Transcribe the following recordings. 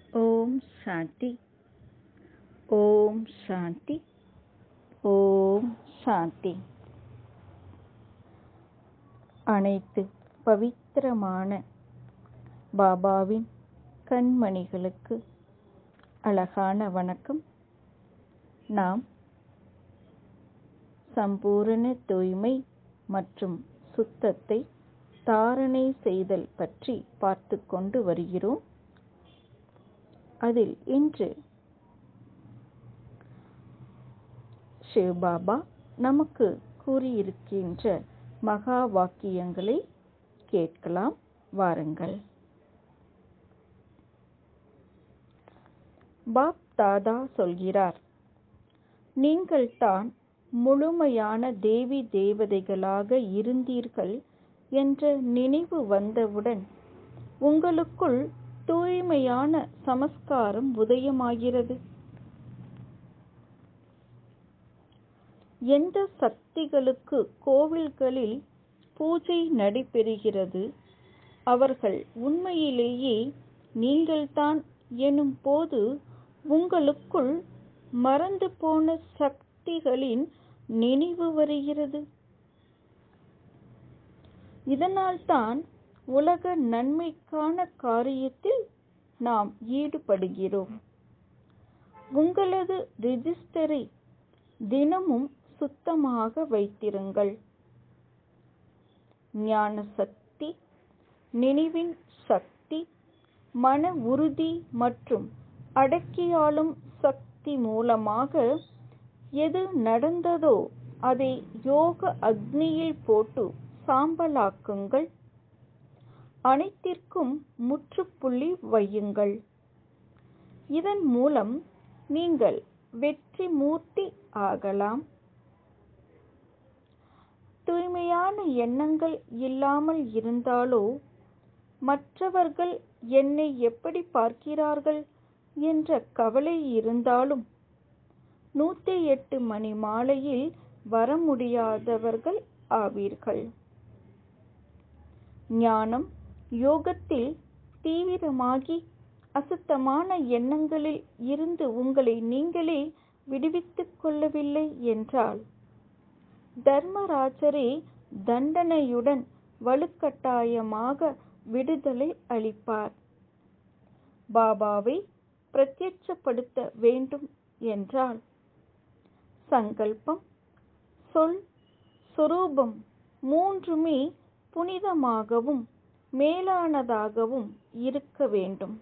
ஓம் சாந்தி ஓம் சாந்தி ஓம் சாந்தி அனைத்து பவித்திரமான பாபாவின் கண்மணிகளுக்கு அழகான வணக்கம் நாம் சம்பூரண தூய்மை மற்றும் சுத்தத்தை தாரணை செய்தல் பற்றி பார்த்து கொண்டு வருகிறோம் அதில் இன்று சிவபாபா நமக்கு கூறியிருக்கின்ற மகா வாக்கியங்களை கேட்கலாம் வாருங்கள் பாப் தாதா சொல்கிறார் நீங்கள் தான் முழுமையான தேவி தேவதைகளாக இருந்தீர்கள் என்ற நினைவு வந்தவுடன் உங்களுக்குள் தூய்மையான சமஸ்காரம் உதயமாகிறது எந்த சக்திகளுக்கு கோவில்களில் பூஜை நடைபெறுகிறது அவர்கள் உண்மையிலேயே நீங்கள்தான் எனும் போது உங்களுக்குள் மறந்து போன சக்திகளின் நினைவு வருகிறது இதனால்தான் உலக நன்மைக்கான காரியத்தில் நாம் ஈடுபடுகிறோம் உங்களது ரிஜிஸ்டரை தினமும் சுத்தமாக வைத்திருங்கள் ஞான சக்தி நினைவின் சக்தி மன உறுதி மற்றும் அடக்கியாளும் சக்தி மூலமாக எது நடந்ததோ அதை யோக அக்னியில் போட்டு சாம்பலாக்குங்கள் அனைத்திற்கும் முற்றுப்புள்ளி வையுங்கள் இதன் மூலம் நீங்கள் வெற்றி மூர்த்தி ஆகலாம் தூய்மையான எண்ணங்கள் இல்லாமல் இருந்தாலோ மற்றவர்கள் என்னை எப்படி பார்க்கிறார்கள் என்ற கவலை இருந்தாலும் நூத்தி எட்டு மணி மாலையில் வர முடியாதவர்கள் ஆவீர்கள் ஞானம் யோகத்தில் தீவிரமாகி அசுத்தமான எண்ணங்களில் இருந்து உங்களை நீங்களே விடுவித்துக் கொள்ளவில்லை என்றால் தர்மராஜரே தண்டனையுடன் வலுக்கட்டாயமாக விடுதலை அளிப்பார் பாபாவை பிரத்யட்சப்படுத்த வேண்டும் என்றால் சங்கல்பம் சொல் சொரூபம் மூன்றுமே புனிதமாகவும் மேலானதாகவும் இருக்க வேண்டும்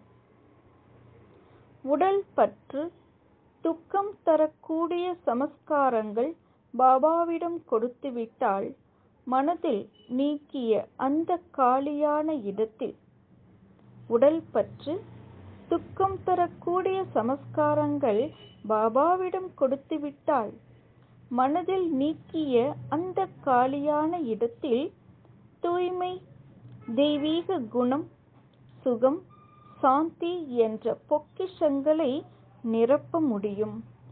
உடல் பற்று துக்கம் தரக்கூடிய சமஸ்காரங்கள் பாபாவிடம் கொடுத்துவிட்டால் மனதில் நீக்கிய அந்த காலியான இடத்தில் உடல் பற்று துக்கம் தரக்கூடிய சமஸ்காரங்கள் பாபாவிடம் கொடுத்துவிட்டால் மனதில் நீக்கிய அந்த காலியான இடத்தில் தூய்மை தெய்வீக குணம் சுகம் சாந்தி என்ற பொக்கிஷங்களை நிரப்ப முடியும்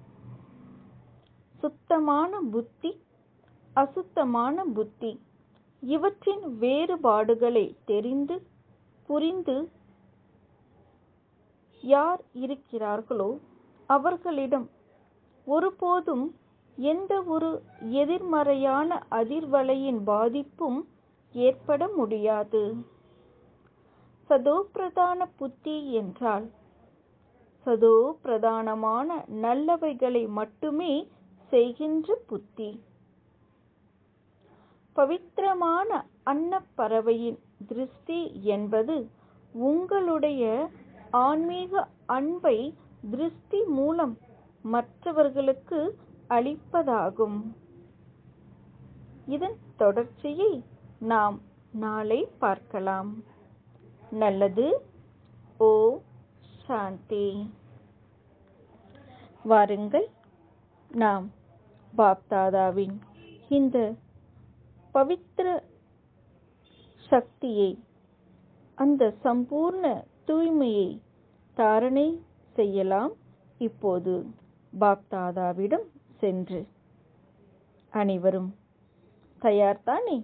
சுத்தமான புத்தி அசுத்தமான புத்தி இவற்றின் வேறுபாடுகளை தெரிந்து புரிந்து யார் இருக்கிறார்களோ அவர்களிடம் ஒருபோதும் எந்த ஒரு எதிர்மறையான அதிர்வலையின் பாதிப்பும் ஏற்பட முடியாது சதோ பிரதான புத்தி என்றால் சதோ பிரதானமான நல்லவைகளை மட்டுமே செய்கின்ற புத்தி பவித்திரமான அன்னப்பறவையின் திருஷ்டி என்பது உங்களுடைய ஆன்மீக அன்பை திருஷ்டி மூலம் மற்றவர்களுக்கு அளிப்பதாகும் இதன் தொடர்ச்சியை நாம் நாளை பார்க்கலாம் நல்லது ஓ சாந்தி வாருங்கள் நாம் பாப்தாதாவின் இந்த பவித்திர சக்தியை அந்த சம்பூர்ண தூய்மையை தாரணை செய்யலாம் இப்போது பாப்தாதாவிடம் சென்று அனைவரும் தயார்தானே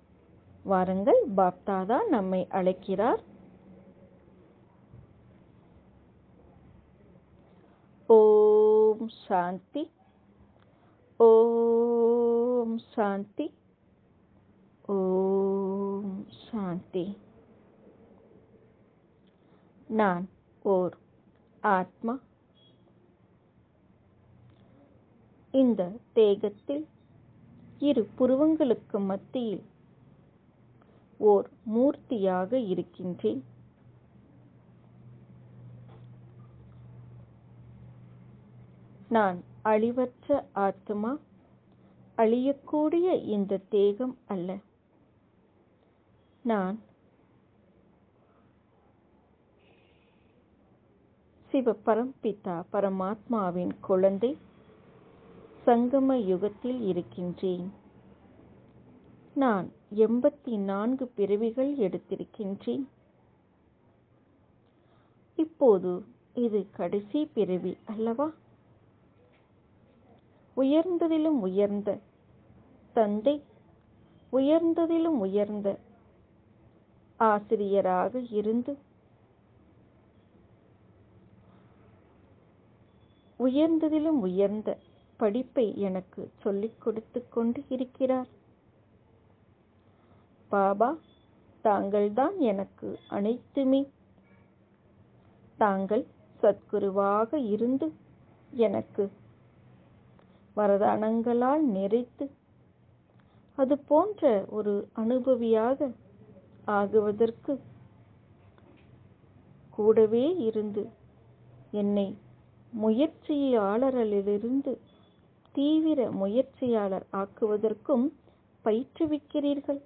வாருங்கள் பாப்தாதா நம்மை அழைக்கிறார் ஓம் சாந்தி ஓம் சாந்தி ஓம் சாந்தி நான் ஓர் ஆத்மா இந்த தேகத்தில் இரு புருவங்களுக்கு மத்தியில் ஓர் மூர்த்தியாக இருக்கின்றேன் நான் அழிவற்ற ஆத்மா அழியக்கூடிய இந்த தேகம் அல்ல நான் சிவ பரம்பிதா பரமாத்மாவின் குழந்தை சங்கம யுகத்தில் இருக்கின்றேன் நான் எண்பத்தி நான்கு பிறவிகள் எடுத்திருக்கின்றேன் இப்போது இது கடைசி பிறவி அல்லவா உயர்ந்ததிலும் உயர்ந்த தந்தை உயர்ந்ததிலும் உயர்ந்த ஆசிரியராக இருந்து உயர்ந்ததிலும் உயர்ந்த படிப்பை எனக்கு சொல்லிக் கொடுத்து கொண்டு இருக்கிறார் பாபா தாங்கள்தான் எனக்கு அனைத்துமே தாங்கள் சத்குருவாக இருந்து எனக்கு வரதானங்களால் நிறைத்து அது போன்ற ஒரு அனுபவியாக ஆகுவதற்கு கூடவே இருந்து என்னை முயற்சியாளரிலிருந்து தீவிர முயற்சியாளர் ஆக்குவதற்கும் பயிற்றுவிக்கிறீர்கள்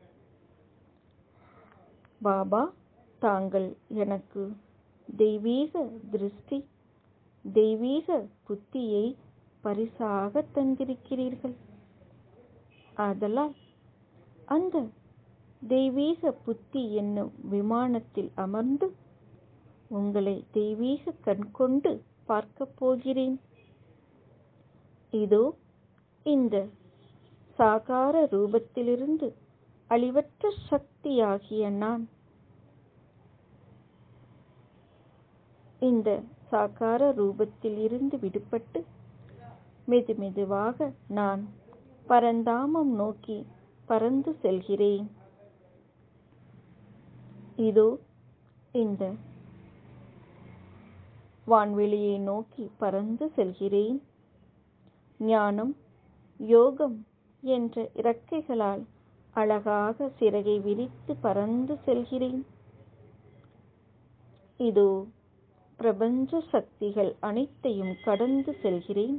பாபா தாங்கள் எனக்கு தெய்வீக திருஷ்டி தெய்வீக புத்தியை பரிசாக தந்திருக்கிறீர்கள் ஆதலால் அந்த தெய்வீக புத்தி என்னும் விமானத்தில் அமர்ந்து உங்களை தெய்வீக கண் கொண்டு பார்க்கப் போகிறேன் இதோ இந்த சாகார ரூபத்திலிருந்து அழிவற்ற சக்தியாகிய நான் இந்த சாகார ரூபத்தில் இருந்து விடுபட்டு மெது மெதுவாக நான் பரந்தாமம் நோக்கி பறந்து செல்கிறேன் இதோ இந்த வான்வெளியை நோக்கி பறந்து செல்கிறேன் ஞானம் யோகம் என்ற இறக்கைகளால் அழகாக சிறகை விரித்து பறந்து செல்கிறேன் இதோ பிரபஞ்ச சக்திகள் அனைத்தையும் கடந்து செல்கிறேன்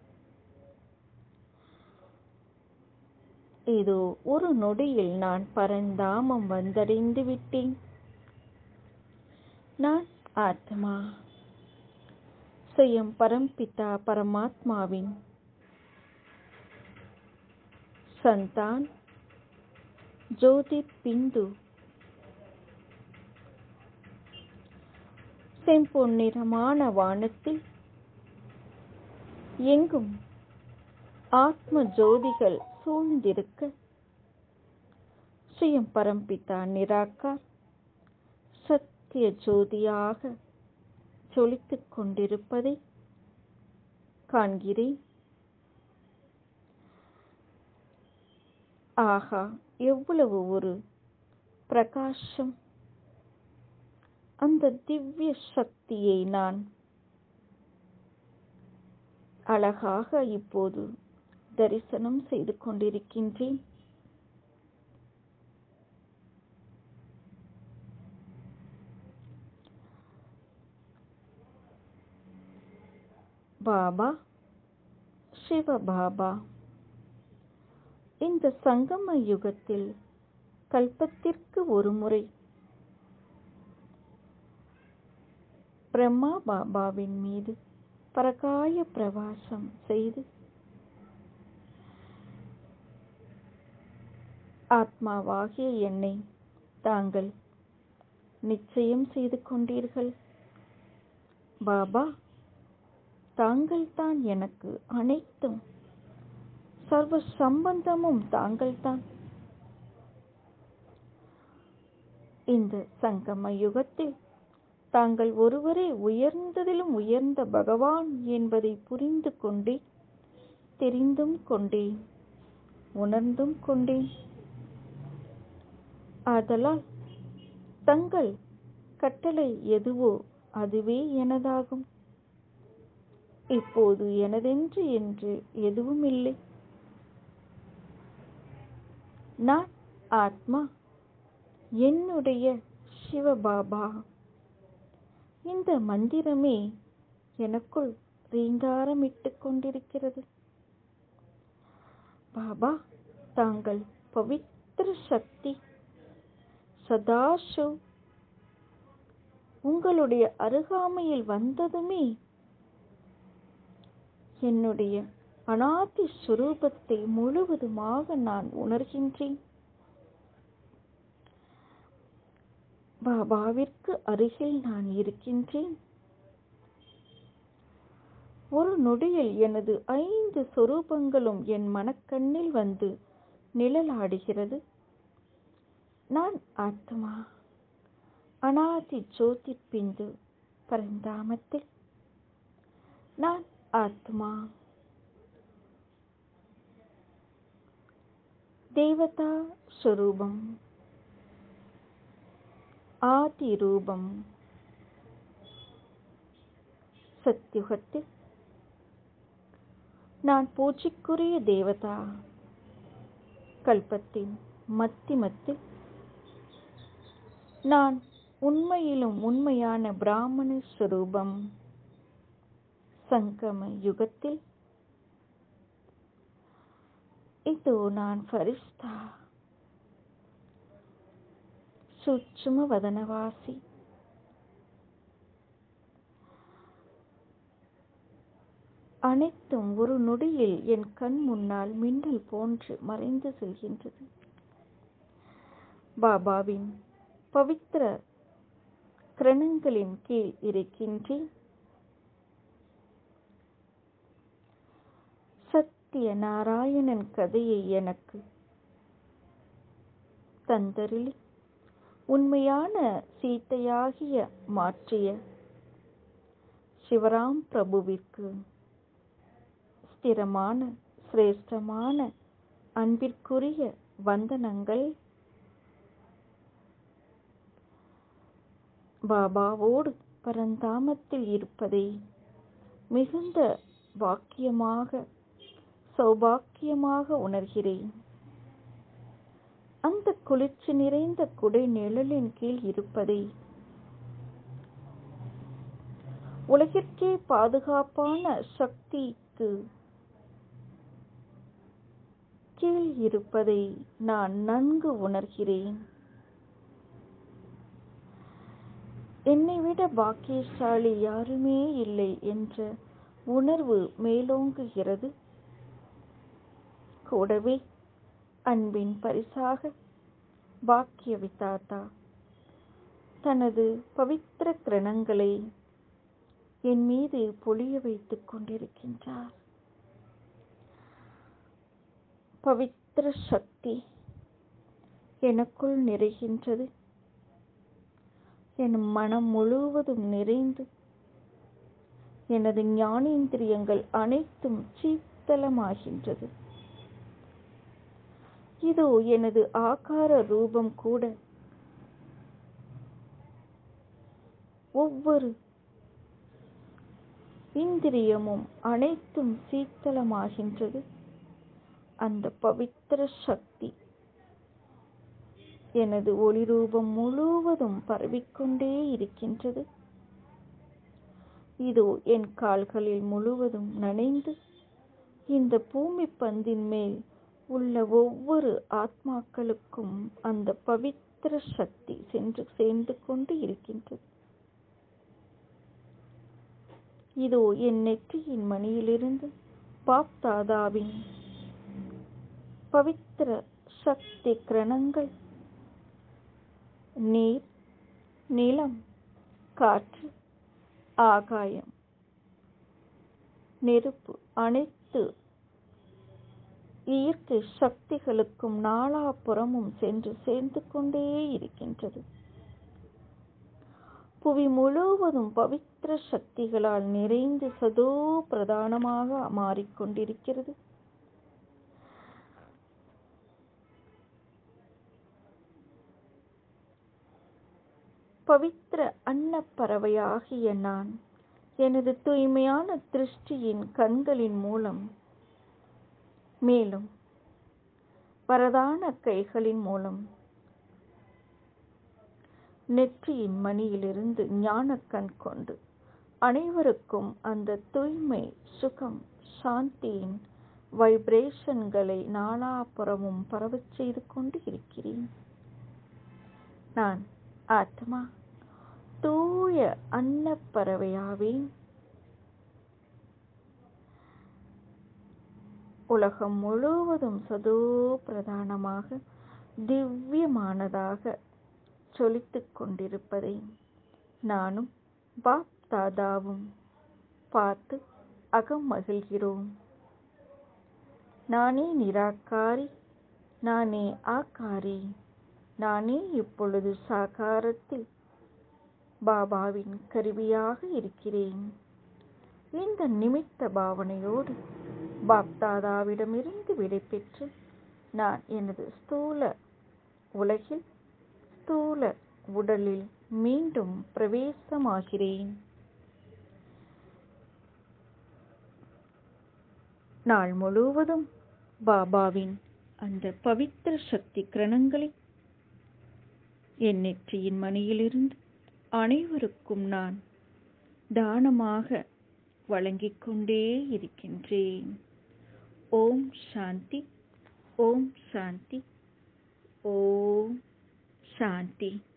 இதோ ஒரு நொடியில் நான் பரந்தாமம் வந்தடைந்து விட்டேன் நான் ஆத்மா சுயம் பரம்பிதா பரமாத்மாவின் சந்தான் ஜோதி பிந்து செம்பொன்னிறமான வானத்தில் எங்கும் ஆத்ம ஜோதிகள் சூழ்ந்திருக்க சுயம் பரம்பிதா நிராகார் சத்திய ஜோதியாக ஜொலித்துக் கொண்டிருப்பதை காண்கிறேன் ஆகா எவ்வளவு ஒரு பிரகாசம் அந்த திவ்ய சக்தியை நான் அழகாக இப்போது தரிசனம் செய்து கொண்டிருக்கின்றேன் பாபா சிவ பாபா இந்த சங்கம யுகத்தில் கல்பத்திற்கு ஒரு முறை பிரம்மா பாபாவின் மீது பரகாய பிரவாசம் செய்து ஆத்மாவாகிய என்னை தாங்கள் நிச்சயம் செய்து கொண்டீர்கள் பாபா தாங்கள்தான் எனக்கு அனைத்தும் சர்வ சம்பந்தமும் தாங்கள்தான் இந்த சங்கம யுகத்தில் தாங்கள் ஒருவரே உயர்ந்ததிலும் உயர்ந்த பகவான் என்பதை புரிந்து கொண்டேன் தெரிந்தும் கொண்டேன் உணர்ந்தும் கொண்டேன் ஆதலால் தங்கள் கட்டளை எதுவோ அதுவே எனதாகும் இப்போது எனதென்று என்று எதுவும் இல்லை நான் ஆத்மா என்னுடைய சிவபாபா இந்த மந்திரமே எனக்குள் ரீங்காரமிட்டு கொண்டிருக்கிறது பாபா தாங்கள் பவித்திர சக்தி சதாஷு உங்களுடைய அருகாமையில் வந்ததுமே என்னுடைய அனாதி சுரூபத்தை முழுவதுமாக நான் உணர்கின்றேன் பாபாவிற்கு அருகில் நான் இருக்கின்றேன் ஒரு நொடியில் எனது ஐந்து சொரூபங்களும் என் மனக்கண்ணில் வந்து நிழலாடுகிறது நான் ஆத்மா அனாதி ஜோதி பிந்து பரந்தாமத்தில் நான் ஆத்மா தேவதா ஸ்வரூபம் ஆதி ரூபம் சத்யுகத்தில் நான் பூஜைக்குரிய தேவதா கல்பத்தின் மத்திமத்தில் நான் உண்மையிலும் உண்மையான பிராமண ஸ்வரூபம் சங்கம யுகத்தில் இதோ நான் ஃபரிஸ்தா சூட்சும வதனவாசி அனைத்தும் ஒரு நொடியில் என் கண் முன்னால் மின்னல் போன்று மறைந்து செல்கின்றது பாபாவின் பவித்திர கிரணங்களின் கீழ் இருக்கின்றேன் சத்திய நாராயணன் கதையை எனக்கு தந்தருளி உண்மையான சீத்தையாகிய மாற்றிய சிவராம் பிரபுவிற்கு ஸ்திரமான சிரேஷ்டமான அன்பிற்குரிய வந்தனங்கள் பாபாவோடு பரந்தாமத்தில் இருப்பதை மிகுந்த வாக்கியமாக சௌபாக்கியமாக உணர்கிறேன் அந்த குளிர்ச்சி நிறைந்த குடை நிழலின் கீழ் இருப்பதை உலகிற்கே பாதுகாப்பான சக்திக்கு கீழ் இருப்பதை நான் நன்கு உணர்கிறேன் என்னை விட பாக்கியசாலி யாருமே இல்லை என்ற உணர்வு மேலோங்குகிறது கூடவே அன்பின் பரிசாக பாக்கிய விதாத்தா தனது பவித்திர கிரணங்களை என் மீது பொழிய வைத்துக் கொண்டிருக்கின்றார் பவித்திர சக்தி எனக்குள் நிறைகின்றது என் மனம் முழுவதும் நிறைந்து எனது ஞானேந்திரியங்கள் அனைத்தும் சீத்தலமாகின்றது இதோ எனது ஆகார ரூபம் கூட ஒவ்வொரு இந்திரியமும் அனைத்தும் சீத்தலமாகின்றது அந்த பவித்திர சக்தி எனது ஒளி ரூபம் முழுவதும் பரவிக்கொண்டே இருக்கின்றது இதோ என் கால்களில் முழுவதும் நனைந்து இந்த பூமி பந்தின் மேல் உள்ள ஒவ்வொரு ஆத்மாக்களுக்கும் அந்த பவித்திர சக்தி சென்று சேர்ந்து கொண்டு இருக்கின்றது இதோ என் நெற்றியின் மணியிலிருந்து பாப் தாதாவின் பவித்திர சக்தி கிரணங்கள் நீர் நிலம் காற்று ஆகாயம் நெருப்பு அனைத்து இயற்கை சக்திகளுக்கும் நாலாபுறமும் சென்று சேர்ந்து கொண்டே இருக்கின்றது புவி முழுவதும் பவித்திர சக்திகளால் நிறைந்து சதோ பிரதானமாக மாறிக்கொண்டிருக்கிறது பவித்திர அன்னப்பறவையாகிய நான் எனது தூய்மையான திருஷ்டியின் கண்களின் மூலம் மேலும் வரதான கைகளின் மூலம் நெற்றியின் மணியிலிருந்து ஞானக்கண் கொண்டு அனைவருக்கும் அந்த தூய்மை சுகம் சாந்தியின் வைப்ரேஷன்களை நாலாபுறமும் பரவச் செய்து கொண்டு இருக்கிறேன் நான் ஆத்மா தூய அன்னப்பறவையாவேன் உலகம் முழுவதும் சதோ பிரதானமாக திவ்யமானதாக சொலித்துக் கொண்டிருப்பதை நானும் பாப் தாதாவும் பார்த்து அகம் மகிழ்கிறோம் நானே நிராகாரி நானே ஆக்காரி நானே இப்பொழுது சாகாரத்தில் பாபாவின் கருவியாக இருக்கிறேன் இந்த நிமித்த பாவனையோடு பாப்தாதாவிடமிருந்து விடைபெற்று நான் எனது ஸ்தூல உலகில் ஸ்தூல உடலில் மீண்டும் பிரவேசமாகிறேன் நாள் முழுவதும் பாபாவின் அந்த பவித்திர சக்தி கிரணங்களை என் நெற்றியின் மணியிலிருந்து அனைவருக்கும் நான் தானமாக வழங்கிக் கொண்டே இருக்கின்றேன் ஓம் சாந்தி ஓம் சாந்தி ஓம் சாந்தி